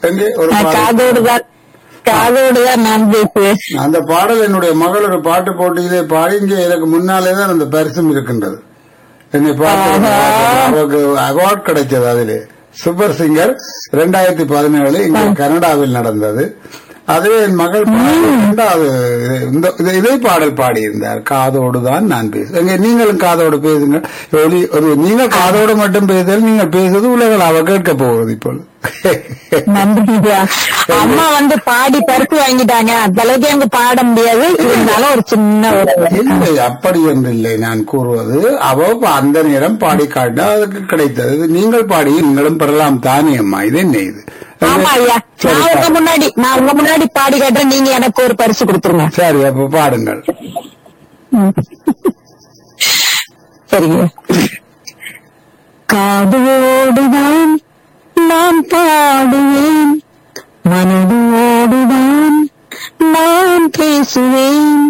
எங்கே ஒரு நான் பாடல். காதோடு தான் காதோடு தான் நான் பேசுவேன் அந்த பாடல் என்னுடைய மகள் ஒரு பாட்டு போட்டியிலே பாடி இங்கே எனக்கு முன்னாலே தான் அந்த பரிசும் இருக்கின்றது என்னை பார்த்து அவருக்கு அவார்ட் கிடைச்சது அதிலே சூப்பர் சிங்கர் இரண்டாயிரத்தி பதினேழு இங்கே கனடாவில் நடந்தது அதுவே என் மகள் பாடி இரண்டாவது இது- இந்த இது- இதே பாடல் பாடியிருந்தார் காதோடு தான் நான் பேச எங்க நீங்களும் காதோடு பேசுங்க ஒலி ஒரு நீங்கள் காதோடு மட்டும் பேசுதல் நீங்கள் பேசுவது உலகில் அவ கேட்க போவது இப்பொழுது நன்றியா அம்மா வந்து பாடி பருப்பு வாங்கிட்டாங்க அந்த அளவுக்கு எனக்கு பாட முடியாது இருந்தாலும் ஒரு சின்ன ஒரு இல்லை அப்படி என்று இல்லை நான் கூறுவது அவ அந்த நேரம் பாடி காட்ட அதுக்கு கிடைத்தது இது நீங்கள் பாடி நீங்களும் பெறலாம் தானே அம்மா இது என்ன இது ஆமா ஐயா சரி, நான் உங்க முன்னாடி நான் உங்க முன்னாடி பாடி காட்டுறேன் நீங்க எனக்கு ஒரு பரிசு கொடுத்துருங்க சரி அப்ப பாடுங்கள் சரிங்க காதோடுதான் நான் பாடுவேன் மனதோடுதான் நான் பேசுவேன்